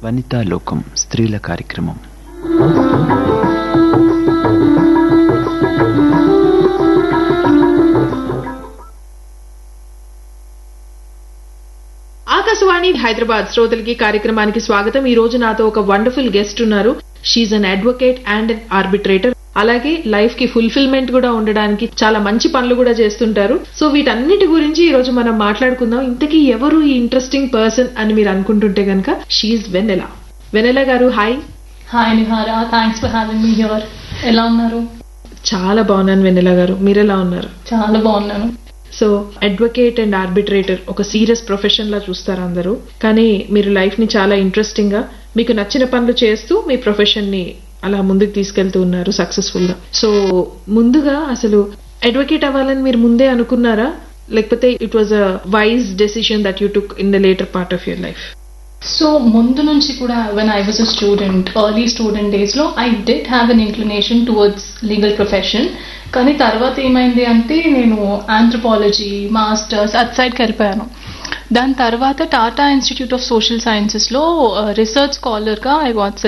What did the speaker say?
వనితా లోకం స్త్రీల కార్యక్రమం ఆకాశవాణి హైదరాబాద్ శ్రోతలకి కార్యక్రమానికి స్వాగతం ఈ రోజు నాతో ఒక వండర్ఫుల్ గెస్ట్ ఉన్నారు she's an advocate and an arbitrator అలాగే లైఫ్ కి ఫుల్ఫిల్మెంట్ కూడా ఉండడానికి చాలా మంచి పనులు కూడా చేస్తుంటారు సో వీటన్నిటి గురించి ఈ రోజు మనం మాట్లాడుకుందాం ఇంతకీ ఎవరు ఈ ఇంట్రెస్టింగ్ పర్సన్ అని మీరు అనుకుంటుంటే గనక she Vennela Vennela garu hi hi Nihara thanks for having me here ఎలా ఉన్నారు చాలా బాగున్నాను వెనెలా గారు మీరెలా ఉన్నారు చాలా బాగున్నాను సో అడ్వకేట్ అండ్ ఆర్బిట్రేటర్ ఒక సీరియస్ ప్రొఫెషన్ లా చూస్తారు అందరూ కానీ మీరు లైఫ్ ని చాలా ఇంట్రెస్టింగ్ గా మీకు నచ్చిన పనులు చేస్తూ మీ ప్రొఫెషన్ ని అలా ముందుకు తీసుకెళ్తూ ఉన్నారు సక్సెస్ఫుల్ గా సో ముందుగా అసలు అడ్వకేట్ అవ్వాలని మీరు ముందే అనుకున్నారా లేకపోతే it was a wise decision that you took in the later part of your life so ముందు నుంచి కూడా when I was a student early student days లో I did have an inclination towards legal profession కానీ తర్వాత ఏమైంది అంటే నేను anthropology masters at సైడ్కి వెళ్ళిపోయాను దాని తర్వాత టాటా ఇన్స్టిట్యూట్ ఆఫ్ సోషల్ సైన్సెస్లో రీసెర్చ్ స్కాలర్గా ఐ వాట్